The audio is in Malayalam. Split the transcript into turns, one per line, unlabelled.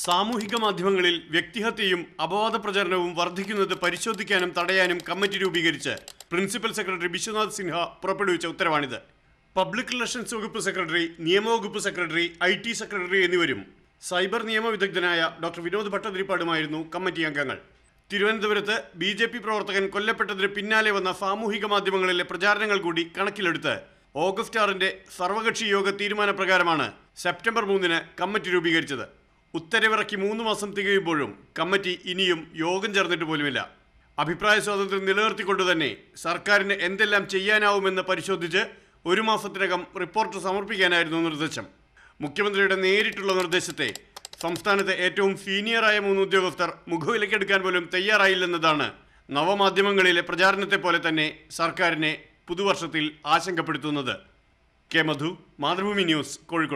സാമൂഹിക മാധ്യമങ്ങളിൽ വ്യക്തിഹത്യയും അപവാദ പ്രചരണവും വർദ്ധിക്കുന്നത് പരിശോധിക്കാനും തടയാനും കമ്മിറ്റി രൂപീകരിച്ച് പ്രിൻസിപ്പൽ സെക്രട്ടറി വിശ്വനാഥ് സിൻഹ പുറപ്പെടുവിച്ച ഉത്തരവാണിത് പബ്ലിക് റിലേഷൻസ് വകുപ്പ് സെക്രട്ടറി നിയമവകുപ്പ് സെക്രട്ടറി ഐ ടി സെക്രട്ടറി എന്നിവരും സൈബർ നിയമ വിദഗ്ധനായ ഡോക്ടർ വിനോദ് ഭട്ടതിരിപ്പാടുമായിരുന്നു കമ്മിറ്റി അംഗങ്ങൾ തിരുവനന്തപുരത്ത് ബി ജെ പി പ്രവർത്തകൻ കൊല്ലപ്പെട്ടതിന് പിന്നാലെ വന്ന സാമൂഹിക മാധ്യമങ്ങളിലെ പ്രചാരണങ്ങൾ കൂടി കണക്കിലെടുത്ത് ഓഗസ്റ്റ് ആറിന്റെ സർവകക്ഷി യോഗ തീരുമാനപ്രകാരമാണ് സെപ്റ്റംബർ മൂന്നിന് കമ്മിറ്റി രൂപീകരിച്ചത് ഉത്തരവിറക്കി മൂന്ന് മാസം തികയുമ്പോഴും കമ്മിറ്റി ഇനിയും യോഗം ചേർന്നിട്ട് പോലുമില്ല അഭിപ്രായ സ്വാതന്ത്ര്യം നിലനിർത്തിക്കൊണ്ട് തന്നെ സർക്കാരിന് എന്തെല്ലാം ചെയ്യാനാവുമെന്ന് പരിശോധിച്ച് ഒരു മാസത്തിനകം റിപ്പോർട്ട് സമർപ്പിക്കാനായിരുന്നു നിർദ്ദേശം മുഖ്യമന്ത്രിയുടെ നേരിട്ടുള്ള നിർദ്ദേശത്തെ സംസ്ഥാനത്തെ ഏറ്റവും സീനിയറായ മൂന്ന് ഉദ്യോഗസ്ഥർ മുഖവിലക്കെടുക്കാൻ പോലും തയ്യാറായില്ലെന്നതാണ് നവമാധ്യമങ്ങളിലെ പ്രചാരണത്തെ പോലെ തന്നെ സർക്കാരിനെ പുതുവർഷത്തിൽ ആശങ്കപ്പെടുത്തുന്നത് കെ മധു മാതൃഭൂമി ന്യൂസ് കോഴിക്കോട്